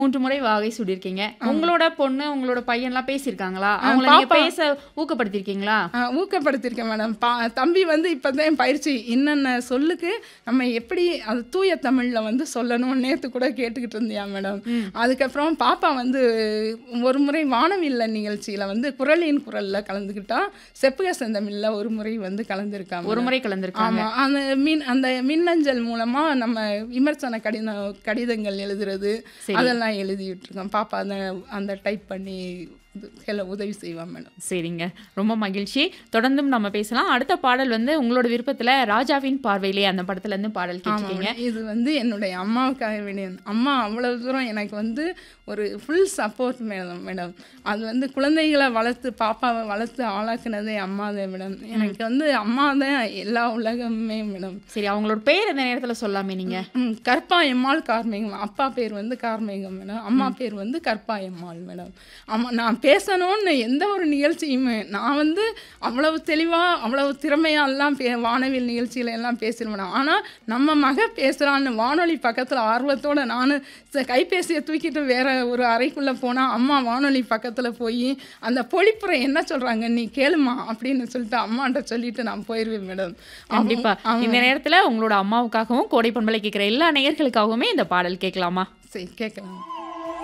3 முறை வாகை சூடியிருக்கீங்க. ஆமா. உங்களோட பொண்ணு, உங்களோட பையன்லாம் பேசியிருக்காங்களா? ஆ, அவங்கள நீங்க பாப்பா பேச ஊக்கப்படுத்தியிருக்கீங்களா? ஆ, ஊக்கப்படுத்தியிருக்கேன் மேடம். பா தம்பி வந்து இப்பதான் பயிற்சி இன்னென்ன சொல்லுக்கு நம்ம எப்படி அது தூய தமிழ்ல வந்து சொல்லணும்னு நேத்து கூட கேட்டுக்கிட்டு இருந்தியாம் மேடம். ம். அதுக்கப்புறம் பாப்பா வந்து ஒரு முறை வானவில்ல நிகழ்ச்சியில வந்து குரலின் குரல்ல கலந்துக்கிட்டா. செப்புக செந்தமிழ்ல ஒரு முறை வந்து கலந்துருக்கா ஒரு மேடம். முறை கலந்துருக்காங்க. ஆமா. அந்த மின் அந்த மின்னஞ்சல் மூலமா நம்ம விமர்சன கடின கடிதங்கள் எழுதுறது, சரி. அதெல்லாம் எழுதிட்டு இருக்கோம். பாப்பா அந்த அந்த டைப் பண்ணி இது ஹெல்ப் உதவி செய்வா மேடம். சரிங்க. ரொம்ப மகிழ்ச்சி. தொடர்ந்தும் நம்ம பேசலாம். அடுத்த பாடல் வந்து உங்களோட விருப்பத்துல ராஜாவின் பார்வையிலே அந்த படத்துல இருந்து பாடல் ஆமா கேட்டிருக்கீங்க. மேடம். இது வந்து என்னுடைய அம்மாவுக்காக வேண்டியது. அம்மா அவ்வளவு தூரம் எனக்கு வந்து ஒரு ஃபுல் சப்போர்ட் மேடம் மேடம். அது வந்து குழந்தைகள வளர்த்து பாப்பாவ வளர்த்து ஆளாக்குனதே அம்மா தான் மேடம். ம். எனக்கு வந்து அம்மா தான் எல்லா உலகமுமே மேடம். சரி அவங்களோட பேர் இந்த நேரத்துல சொல்லாமே நீங்க? ம். கற்பாயம்மாள் கார்மேகம். அப்பா பேர் வந்து கார்மேகம் மேடம். அம்மா ம். பேர் வந்து கற்பாயம்மாள் மேடம். ஆமா நான் பேசணும்னு எந்த ஒரு நிகழ்ச்சியுமே நான் வந்து அவ்வளவு தெளிவா, அவ்வளவு திறமையாலாம் பே வானவில் நிகழ்ச்சியில எல்லாம் பேசிருவேன் மேடம். ஆனா நம்ம மக பேசுறான்னு வானொலி பக்கத்துல ஆர்வத்தோட நானு ச கைபேசிய தூக்கிட்டு வேற ஒரு அறைக்குள்ள போனா, அம்மா வானொலி பக்கத்துல போயி, அந்த பொழிப்புரை என்ன சொல்றாங்க நீ கேளும்மா அப்படின்னு சொல்லிட்டு அம்மாட்ட சொல்லிட்டு நான் போயிருவேன் மேடம். அவங்க கண்டிப்பா. அவங்க இந்த நேரத்துல உங்களோட அம்மாவுக்காகவும், கோடை பண்பலை கேட்கிற எல்லா நேயர்களுக்காகவுமே இந்த பாடல் கேட்கலாமா? சரி கேட்கலாம்.